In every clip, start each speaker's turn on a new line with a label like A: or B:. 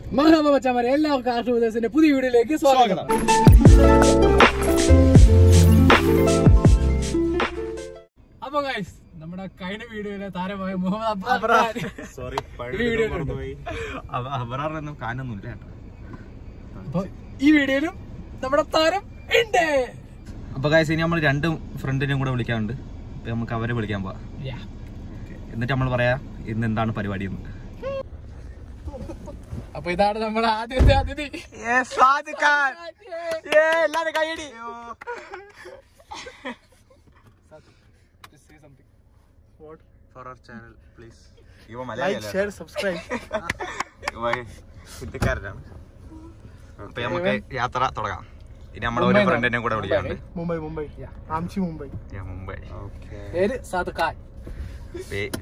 A: മഹാമ മച്ചാമാരെ എല്ലാവർക്കും ആർട്ട് ബ്രദേഴ്സിന്റെ പുതിയ വീഡിയോയിലേക്ക് സ്വാഗതം അപ്പൊ ഗൈസ് നമ്മുടെ കഴിഞ്ഞ വീഡിയോയിലെ താരമായ മുഹമ്മദ് അബ്രാർ
B: സോറി
A: ഈ വീഡിയോ
B: മറന്നുപോയി അവരൊന്നും കാനൊന്നുമില്ല
A: അപ്പൊ ഈ വീഡിയോയിലും നമ്മുടെ താരം ഉണ്ട്
B: അപ്പൊ കാശ് ഇനി നമ്മൾ രണ്ട് ഫ്രണ്ടിനെയും കൂടെ വിളിക്കാനുണ്ട് അപ്പൊ നമുക്ക് അവരെ വിളിക്കാൻ പോവാം
A: Yeah.
B: എന്നിട്ട് നമ്മൾ പറയാ ഇന്ന് എന്താണ് പരിപാടി എന്ന്
A: അപ്പൊ ഇതാണ് നമ്മുടെ ആദ്യത്തെ അതിഥി
B: എല്ലാരും കൈയടി ഫോർ അവർ ചാനൽ പ്ലീസ് ഇവ മലയാളി
A: സബ്സ്ക്രൈബ്
B: കുട്ടിക്കാരനാണ് അപ്പൊ നമുക്ക് യാത്ര തുടങ്ങാം ഇനി നമ്മൾ ഒരു ഫ്രണ്ടിനെയും കൂടെ വിളിക്കാനുണ്ട്
C: मुंबई मुंबई आमची मुंबई
B: ഞാൻ മുംബൈ
A: പേര് സാദുഖാൻ
B: പേ-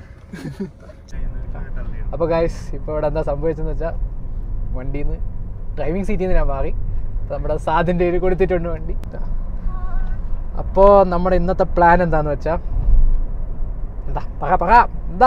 A: അപ്പോൾ ഗൈസ് ഇപ്പോൾ ഇവിടെ എന്താ സംഭവിച്ചെന്ന് വെച്ചാൽ വണ്ടിയിൽ നിന്ന് ഡ്രൈവിംഗ് സീറ്റിൽ നിന്ന് ഞാൻ മാറി അപ്പോൾ നമ്മുടെ സാദിൻ്റെ കയ്യിൽ കൊടുത്തിട്ടുണ്ട് വണ്ടി അപ്പോൾ നമ്മുടെ ഇന്നത്തെ പ്ലാൻ എന്താന്ന് വെച്ചാൽ എന്താ പറ പറ എന്താ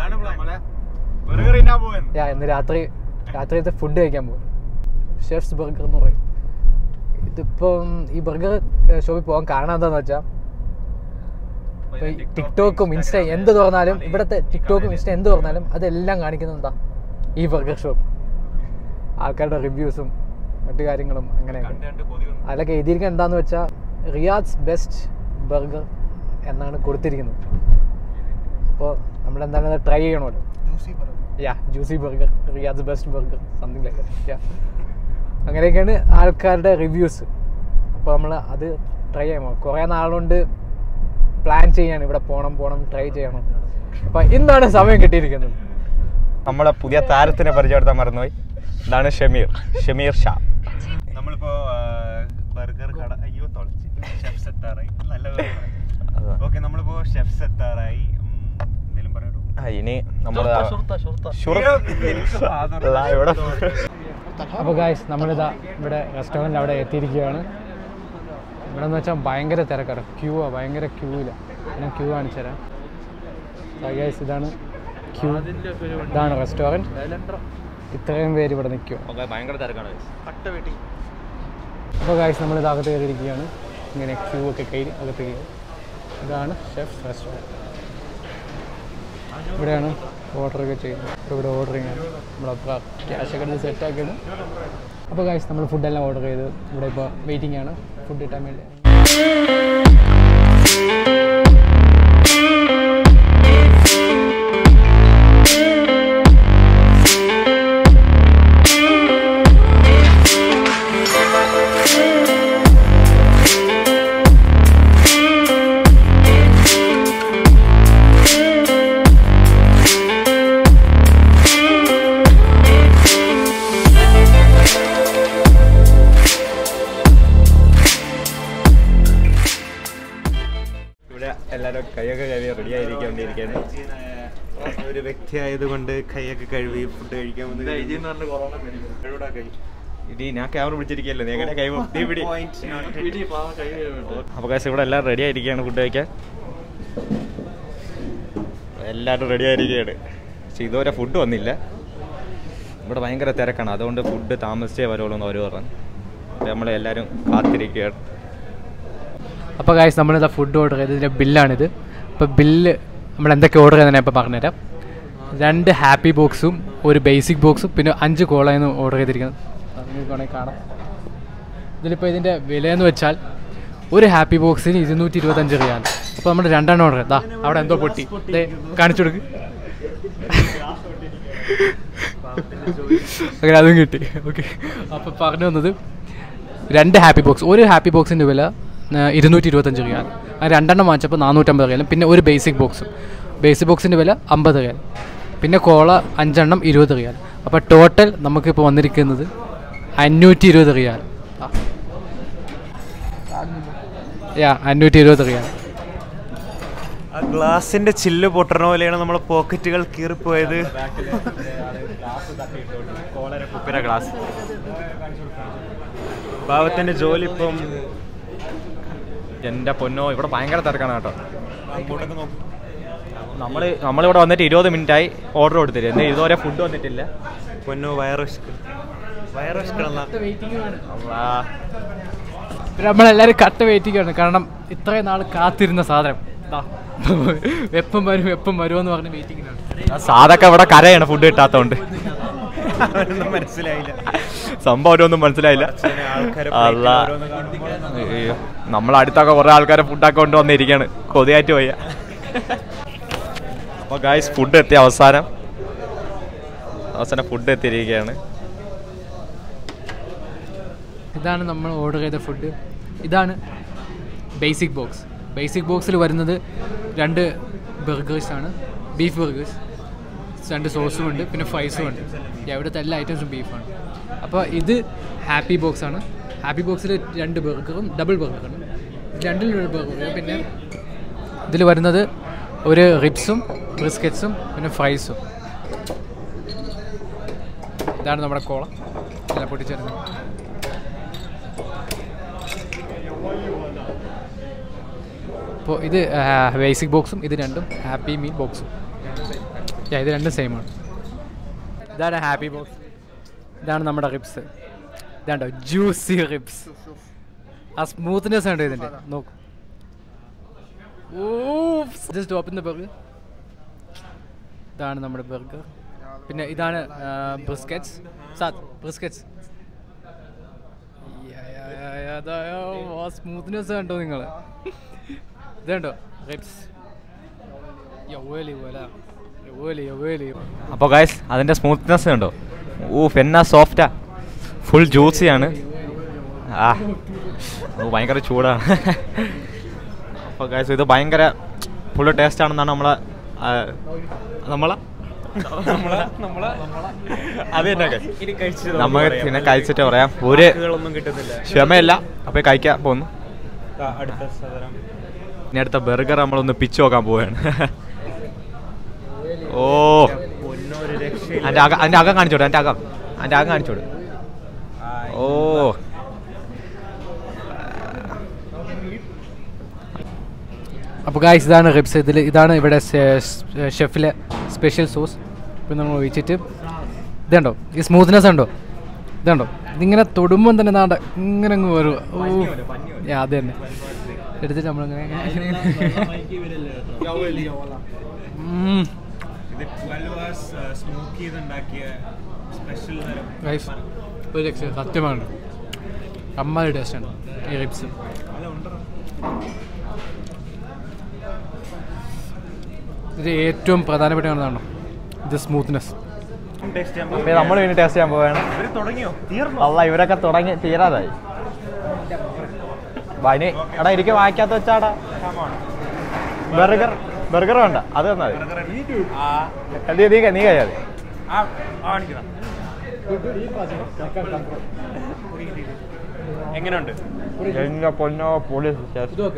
A: യാ ഇന്ന് രാത്രി രാത്രിയത്തെ ഫുഡ് കഴിക്കാൻ പോകും ഷെഫ്സ് ബർഗർ എന്ന് പറയും ഇതിപ്പം ഈ ബർഗർ ഷോപ്പിൽ പോകാൻ കാരണം എന്താന്ന് വെച്ചാൽ ഇപ്പൊ ഈ ടിക്ടോക്കും ഇൻസ്റ്റ എന്ത് തുറന്നാലും ഇവിടുത്തെ ടിക്ടോക്കും ഇൻസ്റ്റ എന്ത് തുറന്നാലും അതെല്ലാം കാണിക്കുന്നത് എന്താ ഈ ബർഗർ ഷോപ്പ് ആൾക്കാരുടെ റിവ്യൂസും മറ്റു കാര്യങ്ങളും അങ്ങനെയൊക്കെ അതിലൊക്കെ എഴുതിയിരിക്കുന്നത് എന്താന്ന് വെച്ചാൽ റിയാദ്സ് ബെസ്റ്റ് ബർഗർ എന്നാണ് കൊടുത്തിരിക്കുന്നത് അപ്പോൾ നമ്മൾ എന്തായാലും ട്രൈ ചെയ്യണമല്ലോ
C: जूसी पर
A: yeah juicy burger Riyadh's best burger something like yeah അങ്ങനെയൊക്കെയാണ് ആൾക്കാരുടെ റിവ്യൂസ് അപ്പോൾ നമ്മൾ അത് ട്രൈ ചെയ്യണം കുറേ നാളുകൊണ്ട് പ്ലാൻ ചെയ്യാണ് ഇവിടെ പോകണം പോകണം ട്രൈ ചെയ്യണം അപ്പോൾ ഇന്നാണ് സമയം കിട്ടിയിരിക്കുന്നത്
B: നമ്മളെ പുതിയ താരത്തിനെ പരിചയപ്പെടുത്താൻ മറന്നുപോയി ഇതാണ് ഷമീർ ഷമീർ ഷാ നമ്മളിപ്പോ ബർഗർ കട അയ്യോ തുളച്ച് ഷെഫ്സ് എത്താറായി നല്ല ഓക്കെ നമ്മളിപ്പോ ഷെഫ്സ് എത്താറായി ഉം, എന്തേലും പറയൂ
D: ഇനി നമ്മൾ
A: അപ്പോൾ ഗായ്സ് നമ്മളിതാ ഇവിടെ റെസ്റ്റോറൻറ്റിൽ അവിടെ എത്തിയിരിക്കുകയാണ് ഇവിടെ എന്ന് വെച്ചാൽ ഭയങ്കര തിരക്കാണ് ക്യൂ ആ ഭയങ്കര ക്യൂവില്ല ഞാൻ ക്യൂ കാണിച്ചു തരാം ഗായ്സ് ഇതാണ് ക്യൂ ഇതാണ് റെസ്റ്റോറൻറ്റ് ഇത്രയും പേര് ഇവിടെ നിൽക്കും
D: ഭയങ്കര തിരക്കാണ്
A: അപ്പോൾ ഗായ്സ് നമ്മൾ ഇത് അകത്ത് കയറിയിരിക്കുകയാണ് ഇങ്ങനെ ക്യൂ ഒക്കെ കയറി അകത്ത് കയറി ഇതാണ് ഷെഫ് റെസ്റ്റോറൻറ്റ് ഇവിടെയാണ് ഓർഡർ ഒക്കെ ചെയ്യുന്നത് ഇപ്പോൾ ഇവിടെ ഓർഡറിങ് ആണ് നമ്മളപ്പോൾ ക്യാഷ് ഒക്കെ എടുത്ത് സെറ്റ് ആക്കിയത് അപ്പോൾ ഗായ്സ് നമ്മൾ ഫുഡെല്ലാം ഓർഡർ ചെയ്ത് ഇവിടെ ഇപ്പോൾ വെയിറ്റിംഗ് ആണ് ഫുഡ് കിട്ടാൻ വേണ്ടി
B: ഇവിടെ എല്ലാരും കൈയൊക്കെ കഴുകി റെഡി ആയിരിക്കൊണ്ടിരിക്കുകയാണ് ഒരു വ്യക്തി ആയതുകൊണ്ട് കൈയൊക്കെ കഴുകി ഫുഡ് കഴിക്കാൻ വന്ന് ഇടി ഞാൻ ക്യാമറ പിടിച്ചിരിക്കല്ലോ നീ എങ്ങനെ കൈ നീ പിടി അപ്പൊ കാശ് ഇവിടെ എല്ലാവരും റെഡി ആയിരിക്കുകയാണ് ഫുഡ് കഴിക്കാൻ എല്ലാവരും റെഡി ആയിരിക്കുകയാണ് പക്ഷെ ഇതുവരെ ഫുഡ് വന്നില്ല ഇവിടെ ഭയങ്കര തിരക്കാണ് അതുകൊണ്ട് ഫുഡ് താമസിച്ചേ വരുള്ളൂ എന്ന് അവർ പറഞ്ഞു അപ്പോൾ നമ്മളെല്ലാവരും കാത്തിരിക്കുകയാണ്
A: അപ്പോൾ ഗായ്സ് നമ്മളിതാ ഫുഡ് ഓർഡർ ചെയ്ത് ഇതിൻ്റെ ബില്ലാണിത് അപ്പോൾ ബില്ല് നമ്മൾ എന്തൊക്കെ ഓർഡർ ചെയ്തെന്ന് ഞാൻ ഇപ്പോൾ പറഞ്ഞുതരാം രണ്ട് ഹാപ്പി ബോക്സും ഒരു ബേസിക് ബോക്സും പിന്നെ അഞ്ച് കോളായിരുന്നു ഓർഡർ ചെയ്തിരിക്കുന്നത് അത് നിങ്ങൾക്ക് വേണമെങ്കിൽ കാണാം ഇതിലിപ്പോൾ ഇതിൻ്റെ വിലയെന്ന് വെച്ചാൽ ഒരു ഹാപ്പി ബോക്സിന് ഇരുന്നൂറ്റി ഇരുപത്തഞ്ച് റിയാൽ അപ്പോൾ നമ്മൾ രണ്ടെണ്ണം ഓർഡർ ചെയ്താ അവിടെ എന്തോ പൊട്ടി ദേ കാണിച്ചു കൊടുക്ക് അങ്ങനെ അതും കിട്ടി ഓക്കെ അപ്പോൾ പറഞ്ഞു വന്നത് രണ്ട് ഹാപ്പി ബോക്സ് ഒരു ഹാപ്പി ബോക്സിൻ്റെ വില ഇരുന്നൂറ്റി ഇരുപത്തഞ്ച് റിയാൽ ആ രണ്ടെണ്ണം വാങ്ങിച്ചപ്പോൾ നാനൂറ്റമ്പത് റിയാലും പിന്നെ ഒരു ബേസിക് ബോക്സും ബേസിക് ബോക്സിൻ്റെ വില അമ്പത് റിയാൽ പിന്നെ കോള അഞ്ചെണ്ണം ഇരുപത് റിയാൽ അപ്പോൾ ടോട്ടൽ നമുക്കിപ്പോൾ വന്നിരിക്കുന്നത് അഞ്ഞൂറ്റി ഇരുപത് റിയാൽ ആ. യാ അഞ്ഞൂറ്റി ഇരുപത് റിയാൽ
B: ആ ഗ്ലാസിന്റെ ചില്ല് പൊട്ടണ പോലെയാണ് നമ്മളെ പോക്കറ്റുകൾ കീറിപ്പോയത് ഗ്ലാസ് പാവത്തിന്റെ ജോലി ഇപ്പം
D: എൻ്റെ പൊന്നോ ഇവിടെ ഭയങ്കര തിരക്കാണ് കേട്ടോ
B: അങ്ങോട്ടൊക്കെ നോക്കും
D: നമ്മൾ നമ്മളിവിടെ വന്നിട്ട് ഇരുപത് മിനിറ്റ് ആയി ഓർഡർ കൊടുത്തില്ല എന്നാൽ ഇതുവരെ ഫുഡ് വന്നിട്ടില്ല
B: പൊന്നു വയറുഷ്ക്ക് വയറുഷ്കളല്ല
A: പിന്നെ നമ്മളെല്ലാവരും കട്ട വെയിറ്റിംഗാണ് കാരണം ഇത്രയും നാൾ കാത്തിരുന്ന സാധനം ദാ. എപ്പം വരും എപ്പം വരുമെന്ന് പറഞ്ഞ് വെയിറ്റിംഗിലാണ്
D: സാധൊക്കെ ഇവിടെ കരയാണ് ഫുഡ് കിട്ടാത്തതുകൊണ്ട്
B: അവനൊന്നും മനസ്സിലായില്ല
D: സംഭവം ഒന്നും മനസ്സിലായില്ല
B: കുറച്ചിങ്ങനെ ആൾക്കാരെ
D: അല്ല
B: plate ൽ ഓരോന്ന് കാണുമ്പോൾ
D: അയ്യോ. നമ്മളെ അടുത്തൊക്കെ കുറെ ആൾക്കാരെ ഫുഡൊക്കെ കൊണ്ടുവന്നിരിക്കുകയാണ് കൊതിയായിട്ട് പോയ അപ്പോൾ ഗായ്സ് ഫുഡ് എത്തി അവസാനം അവസാനം ഫുഡ് എത്തിയിരിക്കുകയാണ്
A: ഇതാണ് നമ്മൾ ഓർഡർ ചെയ്ത ഫുഡ് ഇതാണ് ബേസിക് ബോക്സ് ബേസിക് ബോക്സിൽ വരുന്നത് രണ്ട് ബർഗേഴ്സാണ് ബീഫ് ബർഗേഴ്സ് രണ്ട് സോസും ഉണ്ട് പിന്നെ ഫ്രൈസും ഉണ്ട് ഇവിടുത്തെ എല്ലാ ഐറ്റംസും ബീഫാണ് അപ്പോൾ ഇത് ഹാപ്പി ബോക്സ് ആണ് ഹാപ്പി ബോക്സിൽ രണ്ട് ബർഗറും ഡബിൾ ബർഗറാണ് രണ്ടിൽ ഒരു ബർഗർ പിന്നെ ഇതിൽ വരുന്നത് ഒരു റിബ്സും ബിസ്ക്കറ്റ്സും പിന്നെ ഫ്രൈസും ഇതാണ് നമ്മുടെ കോള എല്ലാം പൊട്ടിച്ചേരുന്നത് അപ്പോൾ ഇത് ബേസിക് ബോക്സും ഇത് രണ്ടും ഹാപ്പി മീൽ ബോക്സും Yeah, ഇത് രണ്ടും സെയിം ആണ് ഇതാണ് ഹാപ്പി ബോക്സ് ഇതാണ് നമ്മുടെ റിബ്സ് ഇതാണ്ടോ ജ്യൂസി റിബ്സ് ആ സ്മൂത്ത്നെസ് ഉണ്ട് ഇതിൻ്റെ നോക്കൂ ജസ്റ്റ് ഓപ്പൺ ദ ബർഗർ ഇതാണ് നമ്മുടെ ബർഗർ പിന്നെ ഇതാണ് ബ്രിസ്ക്കറ്റ്സ് സാത്ത് ബ്രിസ്ക്കറ്റ്സ് ആ സ്മൂത്ത്നെസ് കണ്ടോ നിങ്ങൾ ഇതുണ്ടോ റിബ്സ് യവ്വലി പോലെ യവ്വലി യവ്വലി
D: അപ്പോൾ ഗായ്സ് അതിൻ്റെ സ്മൂത്ത്നെസ് ഉണ്ടോ ഊഫ് എന്നാ സോഫ്റ്റാ ഫുൾ ജ്യൂസിയാണ് ആ അത് ഭയങ്കര ചൂടാണ് അപ്പോൾ ഗായ്സ് ഇത് ഭയങ്കര ഫുള്ള് ടേസ്റ്റ് ആണെന്നാണ് നമ്മളെ ആ, നമ്മളെ അത് തന്നെ guys.
B: ഇനി കഴിച്ചിട്ട്
D: നമ്മൾ
B: നമുക്ക്
D: പിന്നെ
B: പറയാം.
D: കഴിച്ചിട്ട് പറയാം ഒരു
B: വാക്കുകളൊന്നും കിട്ടുന്നില്ല
D: ക്ഷമയില്ല അപ്പോൾ കഴിക്കാൻ പോകുന്നു
B: ദാ അടുത്ത സാധനം
D: ഇനി അടുത്ത ബർഗർ നമ്മളൊന്ന് പിച്ച് നോക്കാൻ പോവുകയാണ് ഓ
B: പൊന്നൊരു രക്ഷയില്ല
D: അതിൻ്റെ അകം അതിൻ്റെ അകം കാണിച്ചോട് അതിൻ്റെ അകം അതിൻ്റെ അകം കാണിച്ചോട് ഓ
A: അപ്പോൾ ഗായ്സ് ഇതാണ് റിബ്സ് ഇതിൽ ഇതാണ് ഇവിടെ ഷെഫിലെ സ്പെഷ്യൽ സോസ് ഇപ്പം നമ്മൾ ഒഴിച്ചിട്ട് ഇതുണ്ടോ ഈ സ്മൂത്ത്നെസ് ഉണ്ടോ ഇതുണ്ടോ ഇതിങ്ങനെ തൊടുമ്പം തന്നെ നാണ്ട ഇങ്ങനെ അങ്ങ് വരും ഓ Yeah, അത് തന്നെ എടുത്തിട്ട് നമ്മളിങ്ങനെ ഉം.
B: ഇത് 12 hours സ്മോക്ക് ചെയ്തുണ്ടാക്കിയ സ്പെഷ്യൽ തരം
A: ഗൈസ് ഒരു രക്ഷ സത്യമാണ് അമ്മാതി ടേസ്റ്റാണ് ഈ റിബ്സ്
B: അല്ല ഉണ്ടോ
A: ഇത് ഏറ്റവും പ്രധാനപ്പെട്ട കാണുന്നതാണോ ഇത് സ്മൂത്ത്നെസ്
B: ടേസ്റ്റ് ചെയ്യാൻ
D: അപ്പോൾ നമ്മൾ ഇനി ടേസ്റ്റ് ചെയ്യാൻ പോവുകയാണ്
B: ഇവര് തുടങ്ങിയോ തീർന്നോ
D: അല്ല ഇവരൊക്കെ തുടങ്ങി തീരാതായി വനി എടാ ഇരിക്കും വായിക്കാത്ത വെച്ചാടാ ബർഗർ ബർഗർ വേണ്ട അത് തന്നാ മതി
B: ആ
D: നീ നീ നീ കഴിയാതെ
B: ആ കാണിക്കുന്ന എങ്ങനെയുണ്ട്
D: എന്നെ പൊന്നോ പൊളി
A: ഇത് നോക്ക്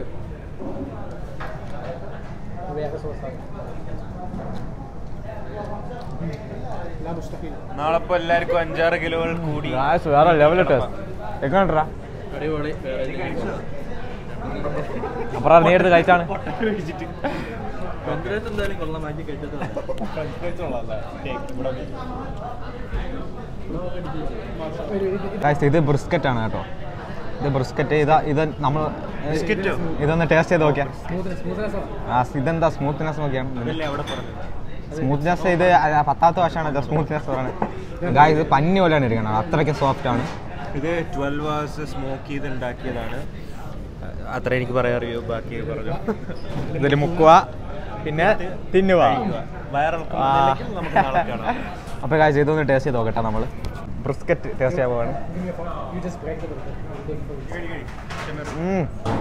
B: നാളെ ഇപ്പൊ എല്ലാവർക്കും അഞ്ചാറ് കിലോകൾ കൂടി
D: ഗായ്സ് വേറെ ലെവൽ ടേസ്റ്റ് എങ്ങനെണ്ടാ അപ്പറ നീ എടുത്ത് കഴിച്ചാണ് ഗായ്സ് ഇത് ബ്രിസ്ക്കറ്റ് ആണ് കേട്ടോ ഇത് ബ്രിസ്ക്കറ്റ് ഇതാ ഇത് നമ്മൾ
B: ബിസ്ക്കറ്റോ?
D: ഇതൊന്ന് ടേസ്റ്റ് ചെയ്ത് നോക്കിയാ
A: സ്മൂത്ത്നെസ് സ്മൂത്ത്നെസ്
D: ആ ഇതെന്താ സ്മൂത്ത്നെസ് നോക്കിയാണ്
B: ഇതല്ലേ അവിടെ പറഞ്ഞു
D: സ്മൂത്ത്നെസ് ഇത് ആ പത്താമത്തെ വർഷമാണ് സ്മൂത്ത്നെസ് പറയുന്നത് ഗായ് ഇത് പഞ്ഞി പോലെയാണ് ഇരിക്കണം അത്രയ്ക്ക് സോഫ്റ്റ് ആണ്
B: ഇത് ട്വൽവ് അവേഴ്സ് സ്മോക്ക് ചെയ്ത് ഉണ്ടാക്കിയതാണ് അത്ര എനിക്ക് പറയാൻ അറിയോ ബാക്കി പറഞ്ഞു
D: ഇതിൽ മുക്കുക പിന്നെ തിന്നുക
B: വയറിളക്കം നമുക്ക് നാളെ കാണാം
D: അപ്പോൾ കാഴ്ച ഇതൊന്ന് ടേസ്റ്റ് ചെയ്ത് നോക്കട്ടെ നമ്മൾ ബ്രിസ്ക്കറ്റ് ടേസ്റ്റ് ചെയ്യാൻ പോവാണ് ഉം.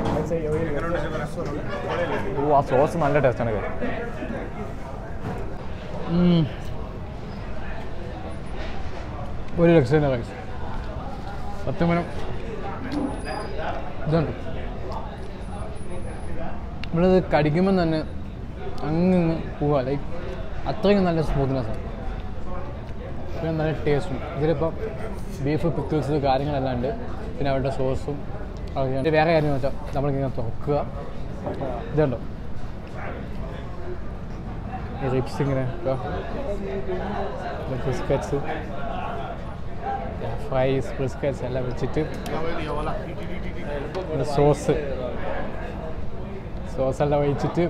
D: ഓ ആ സോസ് നല്ല ടേസ്റ്റാണ് കാര്യം
A: ഉം. ഒരു രക്ഷയില്ല കഴിച്ചു സത്യം പറഞ്ഞാൽ ഇതുണ്ട് നമ്മളിത് കടിക്കുമ്പം തന്നെ അങ്ങ് പോവാ ലൈക്ക് അത്രയും നല്ല സ്മൂത്ത്നെസ്സാണ് പിന്നെ നല്ല ടേസ്റ്റും ഇതിലിപ്പം ബീഫ് പിക്കിൾസ് കാര്യങ്ങളെല്ലാം ഉണ്ട് പിന്നെ അവരുടെ സോസും അതൊക്കെ വേറെ കാര്യം എന്ന് വെച്ചാൽ നമ്മളിങ്ങനെ തുറക്കുക ഇതുണ്ടോ ഈ റിപ്സ് ഇങ്ങനെ ബിസ്ക്കറ്റ്സ് ഫ്രൈസ് ബിസ്ക്കറ്റ്സ് എല്ലാം വെച്ചിട്ട് പിന്നെ സോസ് സോസ് എല്ലാം ഒഴിച്ചിട്ട്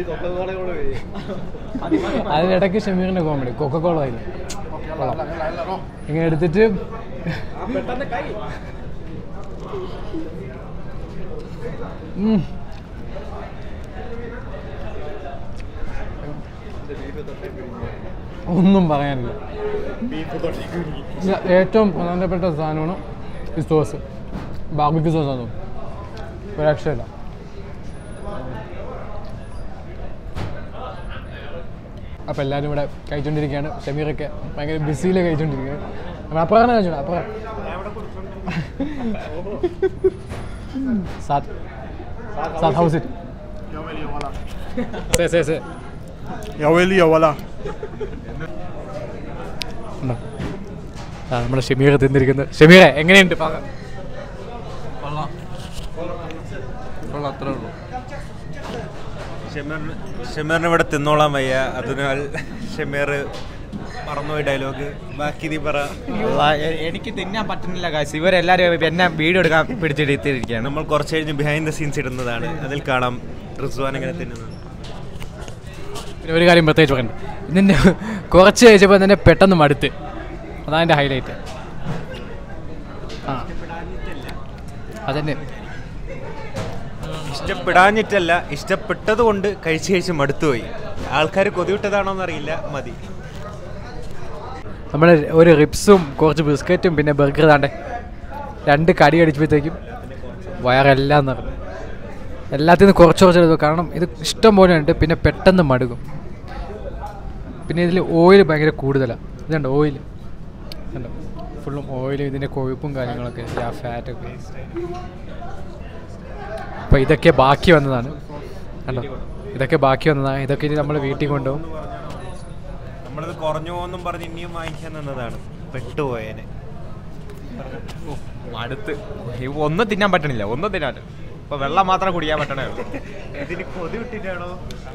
A: അതിനിടയ്ക്ക് ഷമീറിൻ്റെ കോമഡി കൊക്കക്കോള അതിൽ ഇങ്ങനെ എടുത്തിട്ട് ഉം. ഒന്നും പറയാനില്ല ഇല്ല, ഏറ്റവും പ്രധാനപ്പെട്ട സാധനമാണ് ഈ സോസ് ബാർബിക്യൂ സോസ് ആണ് ഒരു രക്ഷയില്ല അപ്പോൾ എല്ലാവരും ഇവിടെ കഴിച്ചുകൊണ്ടിരിക്കുകയാണ് ഷമീറൊക്കെ ഭയങ്കര ബിസിയിൽ കഴിച്ചുകൊണ്ടിരിക്കുകയാണ് അപ്പോൾ അപ്പുറം കഴിച്ചോളൂ അപ്പുറം sad sad how's it say say say
C: يا ويلي يا ولا
A: ഉണ്ടോ? ആ നമ്മുടെ ഷമീർ തിന്നിരിക്കുന്നത് ഷമീറെ എങ്ങനെയുണ്ട് പറ
B: ഷമീറിന് ഷമീറിന് ഇവിടെ തിന്നോളാൻ വയ്യ അതിനാൽ ഷമീർ മറന്നുപോയി ഡയലോഗ് ബാക്കി നീ പറ
D: അല്ലാ, എ- എനിക്ക് തിന്നാൻ പറ്റുന്നില്ല കാശ് ഇവരെല്ലാരും എന്നെ വീഡിയോ എടുക്കാൻ പിടിച്ചെടുത്തിരിക്കുകയാണ്
B: നമ്മൾ കുറച്ച് കഴിഞ്ഞ് ബിഹൈൻഡ് ദ സീൻസ് ഇടുന്നതാണ് അതിൽ കാണാം റിസ്വാൻ എങ്ങനെ തിന്നുന്നത്
A: പിന്നെ ഒരു കാര്യം പ്രത്യേകിച്ച് പറയണ്ട ഇതിൻ്റെ കുറച്ച് കഴിച്ചപ്പോൾ തന്നെ പെട്ടെന്ന് മടുത്ത് അതാണ് എൻ്റെ ഹൈലൈറ്റ് ആ അതന്നെ
B: ഇഷ്ടപ്പെടാഞ്ഞിട്ടല്ല ഇഷ്ടപ്പെട്ടത് കൊണ്ട് കഴിച്ച് കഴിച്ച് മടുത്തുപോയി ആൾക്കാർ കൊതിവിട്ടതാണോ എന്നറിയില്ല മതി
A: നമ്മൾ ഒരു റിപ്സും കുറച്ച് ബിസ്ക്കറ്റും പിന്നെ ബർഗർ താണ്ടെ രണ്ട് കടി അടിച്ചപ്പോഴത്തേക്കും വയറെല്ലാം നിറഞ്ഞു എല്ലാത്തിൽ നിന്ന് കുറച്ച് കുറച്ച് എടുത്തു കാരണം ഇത് ഇഷ്ടം പോലെ ഉണ്ട് പിന്നെ പെട്ടെന്ന് മടുക്കും പിന്നെ ഇതിൽ ഓയിൽ ഭയങ്കര കൂടുതലാണ് ഇതുണ്ട് ഓയിൽ ഉണ്ട് ഫുള്ളും ഓയിൽ ഇതിൻ്റെ കൊഴുപ്പും കാര്യങ്ങളൊക്കെ ആ ഫാറ്റൊക്കെ അപ്പോൾ ഇതൊക്കെ ബാക്കി വന്നതാണ് കണ്ടോ ഇതൊക്കെ ബാക്കി വന്നതാണ് ഇതൊക്കെ ഇനി നമ്മൾ വീട്ടിൽ കൊണ്ടുപോകും
B: നമ്മളിത് കുറഞ്ഞു പോകുന്നും പറഞ്ഞ് ഇനിയും വാങ്ങിക്കാൻ നിന്നതാണ് പെട്ടുപോയേനെ
D: അടുത്ത് ഒന്നും തിന്നാൻ പറ്റണില്ല ഒന്നും തിന്നാൻ ഇപ്പൊ വെള്ളം മാത്രം കുടിക്കാൻ പറ്റണേ ഉള്ളൂ
B: ഇതിന് കൊതി വിട്ടിട്ടാണോ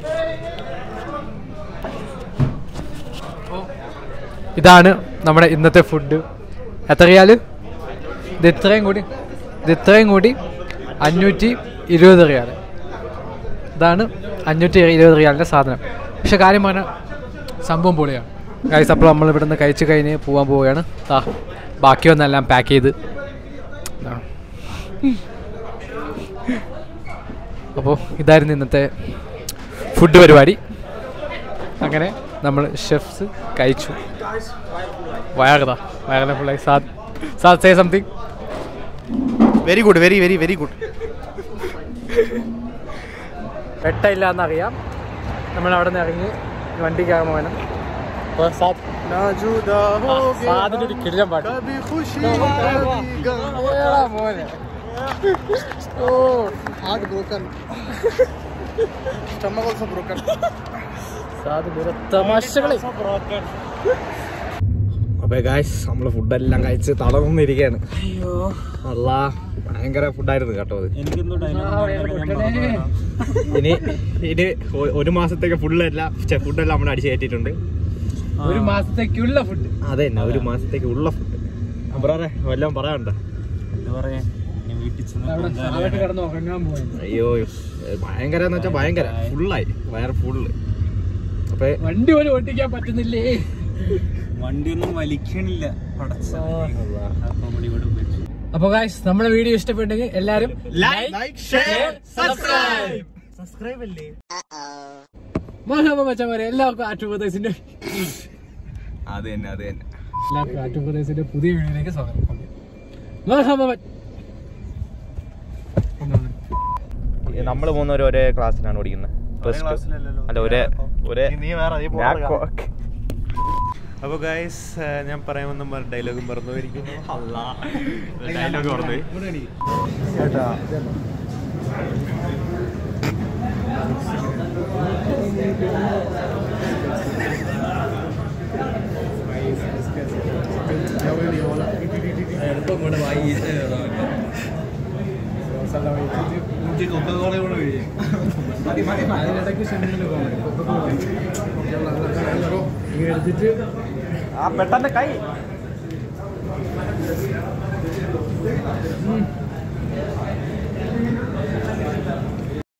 A: ഇതാണ് നമ്മുടെ ഇന്നത്തെ ഫുഡ് എത്ര റിയാല് ഇത് ഇത്രയും കൂടി ഇത് ഇത്രയും കൂടി അഞ്ഞൂറ്റി ഇരുപത് റിയാൽ ഇതാണ് അഞ്ഞൂറ്റി ഇരുപത് റിയാലിൻ്റെ സാധനം പക്ഷെ കാര്യം പറഞ്ഞാൽ സംഭവം പൊളിയാണ് ഗൈസ് അപ്പോൾ നമ്മൾ ഇവിടെ നിന്ന് കഴിച്ച് കഴിഞ്ഞ് പോകാൻ പോവുകയാണ് ആ ബാക്കി വന്നെല്ലാം പാക്ക് ചെയ്ത് അപ്പോൾ ഇതായിരുന്നു ഇന്നത്തെ ഫുഡ് പരിപാടി അങ്ങനെ നമ്മൾ ഷെഫ്സ് കഴിച്ചു വയറതാ വയറിനെ ഫുള്ളായി sad sad say something
C: very good very very very good
A: വെട്ടമില്ല എന്നറിയാം നമ്മൾ അവിടെ നിന്ന് ഇറങ്ങി വണ്ടിക്കാകാൻ പോകണം അപ്പോൾ സാദ്
C: ना जुदा हो
A: സാദിൻ്റെ ഒരു കിടിലം പാട്ട്
C: कभी खुशी कभी गम
A: ഏടാ മോനെ
C: oh heart broken stomach also broken
A: sad വേറെ തമാശകളെ അപ്പോൾ ഗായ്സ് നമ്മൾ ഫുഡെല്ലാം കഴിച്ച് തളർന്നിരിക്കുകയാണ് അയ്യോ അല്ല ഭയങ്കര ഫുഡായിരുന്നു കേട്ടോ അത് ഇനി ഇനി ഒ- ഒരു മാസത്തേക്ക് ഫുള്ളെല്ലാം ഫുഡെല്ലാം നമ്മൾ അടിച്ചു കയറ്റിയിട്ടുണ്ട് ഒരു മാസത്തേക്കുള്ള ഫുഡ് അതെ തന്നെ ഒരു മാസത്തേക്ക് ഉള്ള ഫുഡ് അബ്രാറെ വല്ലതും പറയാനുണ്ടോ കിടന്ന് ഉറങ്ങാൻ പോയി അയ്യോ ഏ, ഭയങ്കര എന്ന് വെച്ചാൽ ഭയങ്കര ഫുള്ളായി വയറ് ഫുള്ള് അപ്പൊ വണ്ടി പോലും ഓട്ടിക്കാൻ പറ്റുന്നില്ലേ
B: വണ്ടിയൊന്നും വലിക്കണില്ല
A: അപ്പൊ ഗായ്സ് നമ്മുടെ വീഡിയോ ഇഷ്ടപ്പെട്ടെങ്കിൽ എല്ലാരും
C: लाइक शेयर सब्सक्राइब
B: സബ്സ്ക്രൈബ് അല്ലേ
A: മഹാമ മച്ചമാരെ എല്ലാവർക്കും ആറ്റുപ്രദേശിന്റെ
D: അത് തന്നെ അത് തന്നെ
A: എല്ലാവർക്കും ആറ്റുപ്രദേശിന്റെ പുതിയ വീഡിയോയിലേക്ക് സ്വാഗതം മഹാമ
D: നമ്മൾ മൂന്നുപേരും ഒരേ ക്ലാസ്സിലാണ് പഠിക്കുന്നത് First.
B: ക്ലാസ്സിലല്ലല്ലോ.
D: അല്ല ഒരേ ഒരേ
C: നീ വേറെ നീ
D: ഞാൻ
C: പോകാം
D: കൊ-
B: അപ്പോൾ ഗൈസ് ഞാൻ പറയാൻ വന്ന ഡയലോഗും മറന്നു പോയിരിക്കുന്നു
D: ഡയലോഗ് പറഞ്ഞു
A: അതിനിടയ്ക്ക് ഷെമീറിന് പോകണം
D: ആ പെട്ടെന്ന് കൈ